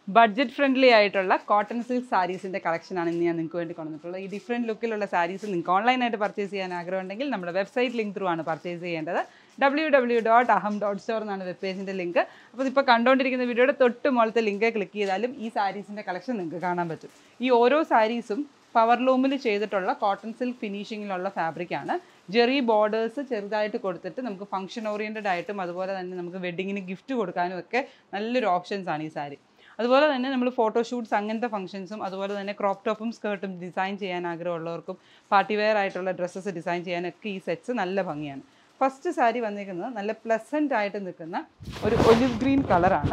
budget friendly ആയിട്ടുള്ള cotton silk സാരീസിൻ്റെ കളക്ഷനാണ് ഇന്ന് ഞാൻ നിങ്ങൾക്ക് വേണ്ടി കൊണ്ടുവന്നിട്ടുള്ളത് ഈ ഡിഫറെൻറ്റ് ലുക്കിലുള്ള സാരീസ് നിങ്ങൾക്ക് ഓൺലൈനായിട്ട് പർച്ചേസ് ചെയ്യാൻ ആഗ്രഹമുണ്ടെങ്കിൽ നമ്മുടെ വെബ്സൈറ്റ് ലിങ്ക് ത്രൂ ആണ് പർച്ചേസ് ചെയ്യേണ്ടത് W W dot Aham dot store എന്നാണ് വെബ് പേജിൻ്റെ ലിങ്ക് അപ്പോൾ ഇപ്പോൾ കണ്ടുകൊണ്ടിരിക്കുന്ന വീഡിയോയുടെ തൊട്ട് മുകളത്തെ ലിങ്ക് ക്ലിക്ക് ചെയ്താലും ഈ സാരീസിൻ്റെ കളക്ഷൻ നിങ്ങൾക്ക് കാണാൻ പറ്റും ഈ ഓരോ സാരീസും പവർ ലൂമിൽ ചെയ്തിട്ടുള്ള കോട്ടൺ സിൽക്ക് ഫിനിഷിങ്ങിലുള്ള ഫാബ്രിക്കാണ് ജെറി ബോർഡേഴ്സ് ചെറുതായിട്ട് കൊടുത്തിട്ട് നമുക്ക് ഫംഗ്ഷൻ ഓറിയൻറ്റഡ് ആയിട്ടും അതുപോലെ തന്നെ നമുക്ക് വെഡ്ഡിങ്ങിന് ഗിഫ്റ്റ് കൊടുക്കാനും ഒക്കെ നല്ലൊരു ഓപ്ഷൻസ് ആണ് ഈ സാരി അതുപോലെ തന്നെ നമ്മൾ ഫോട്ടോഷൂട്ട്സ് അങ്ങനത്തെ ഫംഗ്ഷൻസും അതുപോലെ തന്നെ ക്രോപ്പ് ടോപ്പും സ്കേർട്ടും ഡിസൈൻ ചെയ്യാൻ ആഗ്രഹമുള്ളവർക്കും പാർട്ടി വെയർ ആയിട്ടുള്ള ഡ്രസ്സസ് ഡിസൈൻ ചെയ്യാനൊക്കെ ഈ സെറ്റ്സ് നല്ല ഭംഗിയാണ് ഫസ്റ്റ് സാരി വന്നിരിക്കുന്നത് നല്ല പ്ലസൻ്റ് ആയിട്ട് നിൽക്കുന്ന ഒരു ഒലിവ് ഗ്രീൻ കളറാണ്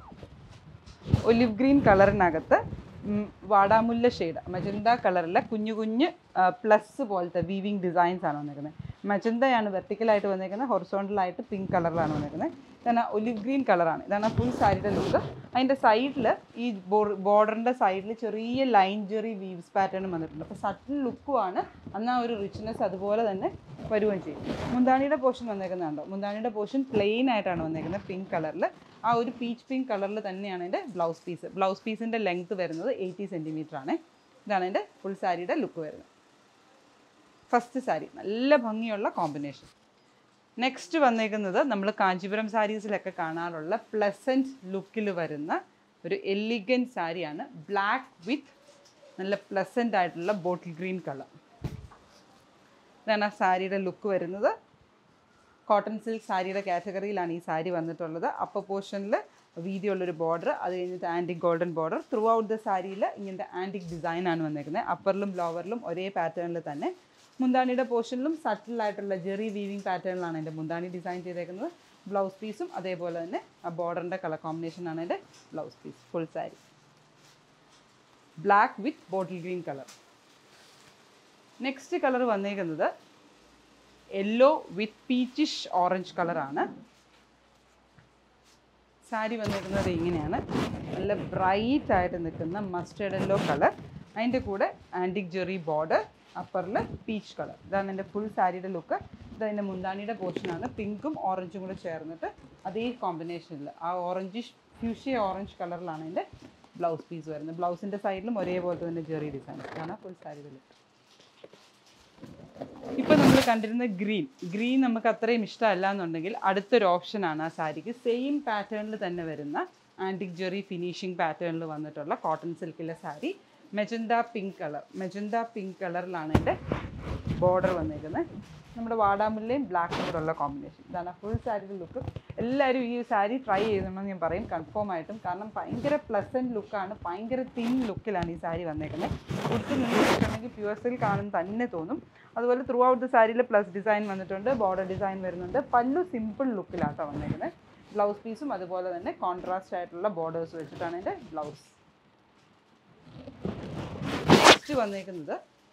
ഒലിവ് ഗ്രീൻ കളറിനകത്ത് ഉം, വാടാമുല്ല ഷെയ്ഡ് മജന്ത കളറിലെ കുഞ്ഞു കുഞ്ഞ് പ്ലസ് പോലത്തെ വീവിങ് ഡിസൈൻസ് ആണ് വന്നിരിക്കുന്നത് മജന്തയാണ് വെർട്ടിക്കലായിട്ട് വന്നിരിക്കുന്നത് ഹൊറിസോണ്ടലായിട്ട് പിങ്ക് കളറിലാണ് വന്നിരിക്കുന്നത് ഇതാണ് ഒലിവ് ഗ്രീൻ കളറാണ് ഇതാണ് ഫുൾ സാരിയുടെ ലുക്ക് അതിൻ്റെ സൈഡിൽ ഈ ബോർഡറിൻ്റെ സൈഡിൽ ചെറിയ ലൈൻ ജെറി വീവ്സ് പാറ്റേണും വന്നിട്ടുണ്ട് അപ്പോൾ സട്ടിൽ ലുക്കുമാണ് എന്നാൽ ഒരു റിച്ച്നെസ് അതുപോലെ തന്നെ വരുകയും ചെയ്യും മുന്താണിയുടെ പോർഷൻ വന്നേക്കുന്നുണ്ടോ മുന്താണിയുടെ പോർഷൻ പ്ലെയിൻ ആയിട്ടാണ് വന്നേക്കുന്നത് പിങ്ക് കളറിൽ ആ ഒരു പീച്ച് പിങ്ക് കളറിൽ തന്നെയാണ് എൻ്റെ ബ്ലൗസ് പീസ് ബ്ലൗസ് പീസിൻ്റെ ലെങ്ത് വരുന്നത് എയ്റ്റി സെൻറ്റിമീറ്റർ ആണ് ഇതാണ് എൻ്റെ ഫുൾ സാരിയുടെ ലുക്ക് വരുന്നത് ഫസ്റ്റ് സാരി നല്ല ഭംഗിയുള്ള കോമ്പിനേഷൻ നെക്സ്റ്റ് വന്നേക്കുന്നത് നമ്മൾ കാഞ്ചീപുരം സാരീസിലൊക്കെ കാണാറുള്ള പ്ലസൻറ്റ് ലുക്കിൽ വരുന്ന ഒരു എലിഗൻ സാരിയാണ് ബ്ലാക്ക് വിത്ത് നല്ല പ്ലസൻ്റ് ആയിട്ടുള്ള ബോട്ടിൽ ഗ്രീൻ കളർ ഇതാണ് ആ സാരിയുടെ ലുക്ക് വരുന്നത് കോട്ടൺ സിൽക്ക് സാരിയുടെ കാറ്റഗറിയിലാണ് ഈ സാരി വന്നിട്ടുള്ളത് അപ്പർ പോർഷനിൽ വീതിയുള്ളൊരു ബോർഡർ അത് കഴിഞ്ഞിട്ട് antique golden border throughout the സാരിയിൽ ഇങ്ങനത്തെ ആൻറ്റിക് ഡിസൈനാണ് വന്നേക്കുന്നത് അപ്പറിലും ലോവറിലും ഒരേ പാറ്റേണിൽ തന്നെ മുന്താണിയുടെ പോർഷനിലും സട്ടിലായിട്ടുള്ള ജെറി വീവിങ് പാറ്റേണിലാണ് എൻ്റെ മുന്താണി ഡിസൈൻ ചെയ്തേക്കുന്നത് ബ്ലൗസ് പീസും അതേപോലെ തന്നെ ആ ബോർഡറിൻ്റെ കളർ കോമ്പിനേഷനാണ് എൻ്റെ blouse piece full sari black with bottle green colour next colour വന്നേക്കുന്നത് യെല്ലോ വിത്ത് പീച്ചിഷ് ഓറഞ്ച് കളറാണ് സാരി വന്നിരിക്കുന്നത് ഇങ്ങനെയാണ് നല്ല ബ്രൈറ്റ് ആയിട്ട് നിൽക്കുന്ന മസ്റ്റേർഡ് യെല്ലോ കളർ അതിൻ്റെ കൂടെ ആൻറ്റിക് ജെറി ബോർഡർ അപ്പറിൽ പീച്ച് കളർ ഇതാണ് എൻ്റെ ഫുൾ സാരിയുടെ ലുക്ക് ഇതതിൻ്റെ മുന്താണിയുടെ പോർഷനാണ് പിങ്കും ഓറഞ്ചും കൂടെ ചേർന്നിട്ട് അതേ കോമ്പിനേഷനിൽ ആ ഓറഞ്ചിഷ് ഫ്യൂഷ്യ ഓറഞ്ച് കളറിലാണ് എൻ്റെ ബ്ലൗസ് പീസ് വരുന്നത് ബ്ലൗസിൻ്റെ സൈഡിലും ഒരേപോലത്തെ തന്നെ ജെറി ഡിസൈൻ ഇതാണ് ഫുൾ സാരിയുടെ ലുക്ക് ഇപ്പൊ നമ്മൾ കണ്ടിരുന്ന ഗ്രീൻ ഗ്രീൻ നമുക്ക് അത്രയും ഇഷ്ടമല്ല എന്നുണ്ടെങ്കിൽ അടുത്തൊരു ഓപ്ഷനാണ് ആ സാരിക്ക് സെയിം പാറ്റേണിൽ തന്നെ വരുന്ന ആൻറ്റിക് ജെറി ഫിനിഷിംഗ് പാറ്റേണിൽ വന്നിട്ടുള്ള കോട്ടൺ സിൽക്കിലെ sari magenta pink colour magenta pink കളറിലാണ് എൻ്റെ ബോർഡർ വന്നിരിക്കുന്നത് നമ്മുടെ വാടാമുല്ലയും ബ്ലാക്കും കൂടെ ഉള്ള കോമ്പിനേഷൻ ഇതാണ് ഫുൾ സാരിയുടെ ലുക്ക് എല്ലാവരും ഈ സാരി ട്രൈ ചെയ്യണമെന്ന് ഞാൻ പറയും കൺഫേം ആയിട്ടും കാരണം ഭയങ്കര പ്ലസൻറ്റ് ലുക്കാണ് ഭയങ്കര തിൻ ലുക്കിലാണ് ഈ സാരി വന്നേക്കുന്നത് ഉടുത്ത് നിന്നിട്ടുണ്ടെങ്കിൽ പ്യുവർ സിൽക്ക് ആണെന്ന് തന്നെ തോന്നും അതുപോലെ ത്രൂ ഔട്ട് ദ സാരിയിൽ പ്ലസ് ഡിസൈൻ വന്നിട്ടുണ്ട് ബോർഡർ ഡിസൈൻ വരുന്നുണ്ട് പല്ലു സിമ്പിൾ ലുക്കിലാട്ടോ വന്നേക്കുന്നത് ബ്ലൗസ് പീസും അതുപോലെ തന്നെ കോൺട്രാസ്റ്റ് ആയിട്ടുള്ള ബോർഡേഴ്സ് വെച്ചിട്ടാണ് എൻ്റെ ബ്ലൗസ് നെക്സ്റ്റ് വന്നേക്കുന്നത്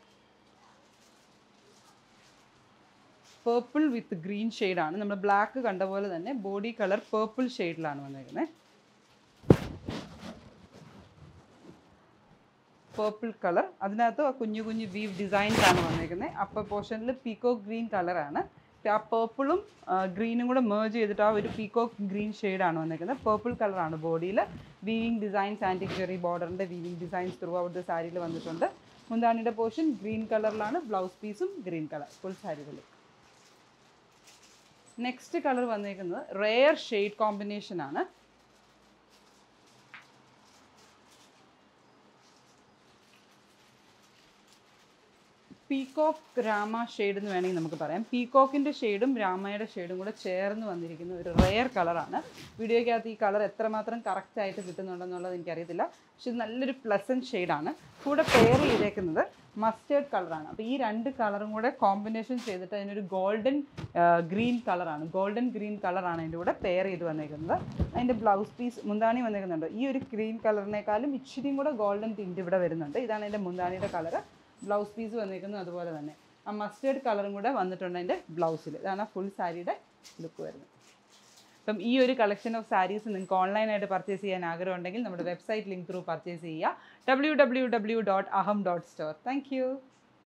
പേർപ്പിൾ വിത്ത് ഗ്രീൻ ഷെയ്ഡാണ് നമ്മൾ ബ്ലാക്ക് കണ്ട പോലെ തന്നെ ബോഡി കളർ പേർപ്പിൾ ഷെയ്ഡിലാണ് വന്നേക്കുന്നത് പേർപ്പിൾ കളർ അതിനകത്ത് ആ കുഞ്ഞു കുഞ്ഞു വീവ് ഡിസൈൻസ് ആണ് വന്നേക്കുന്നത് അപ്പർ പോർഷനിൽ പീക്കോ ഗ്രീൻ കളറാണ് ആ പേർപ്പിളും ഗ്രീനും കൂടെ മേർജ് ചെയ്തിട്ട് ആ ഒരു പീക്കോ ഗ്രീൻ ഷെയ്ഡാണ് വന്നേക്കുന്നത് പേർപ്പിൾ കളറാണ് ബോഡിയിൽ വീവിങ് ഡിസൈൻസ് ആൻറ്റിക് ജെറി ബോർഡറിൻ്റെ weaving designs throughout the സാരിയിൽ വന്നിട്ടുണ്ട് മുന്താണിയുടെ പോർഷൻ ഗ്രീൻ കളറിലാണ് ബ്ലൗസ് പീസും ഗ്രീൻ കളർ ഫുൾ സാരികളിൽ നെക്സ്റ്റ് കളർ വന്നേക്കുന്നത് റെയർ ഷെയ്ഡ് കോമ്പിനേഷൻ ആണ് പീകോക്ക് രാമ ഷെയ്ഡ് എന്ന് വേണമെങ്കിൽ നമുക്ക് പറയാം പീകോക്കിൻ്റെ ഷെയ്ഡും രാമയുടെ ഷെയ്ഡും കൂടെ ചേർന്ന് വന്നിരിക്കുന്ന ഒരു റെയർ കളറാണ് വീഡിയോയ്ക്കകത്ത് ഈ കളർ എത്രമാത്രം കറക്റ്റ് ആയിട്ട് കിട്ടുന്നുണ്ടെന്നുള്ളത് എനിക്കറിയത്തില്ല പക്ഷെ ഇത് നല്ലൊരു പ്ലസൻറ്റ് ഷെയ്ഡാണ് കൂടെ പെയർ ചെയ്തേക്കുന്നത് മസ്റ്റേർഡ് കളറാണ് അപ്പോൾ ഈ രണ്ട് കളറും കൂടെ കോമ്പിനേഷൻ ചെയ്തിട്ട് അതിനൊരു ഗോൾഡൻ ഗ്രീൻ കളറാണ് ഗോൾഡൻ ഗ്രീൻ കളറാണ് അതിൻ്റെ കൂടെ പെയർ ചെയ്ത് വന്നേക്കുന്നത് അതിൻ്റെ ബ്ലൗസ് പീസ് മുന്താണി വന്നേക്കുന്നുണ്ട് ഈ ഒരു ഗ്രീൻ കളറിനേക്കാളും ഇച്ചിരിയും കൂടെ ഗോൾഡൻ ടിൻറ്റ് ഇവിടെ വരുന്നുണ്ട് ഇതാണ് അതിൻ്റെ മുന്താണിയുടെ കളർ ബ്ലൗസ് പീസ് വന്നിരിക്കുന്നത് അതുപോലെ തന്നെ ആ മസ്റ്റേർഡ് കളറും കൂടെ വന്നിട്ടുണ്ട് അതിൻ്റെ ബ്ലൗസിൽ ഇതാണ് ഫുൾ സാരിയുടെ ലുക്ക് വരുന്നത് അപ്പം ഈ ഒരു കളക്ഷൻ ഓഫ് സാരീസ് നിങ്ങൾക്ക് ഓൺലൈനായിട്ട് പർച്ചേസ് ചെയ്യാൻ ആഗ്രഹമുണ്ടെങ്കിൽ നമ്മുടെ വെബ്സൈറ്റ് ലിങ്ക് ത്രൂ പർച്ചേസ് ചെയ്യുക W W W dot Aham dot store thank U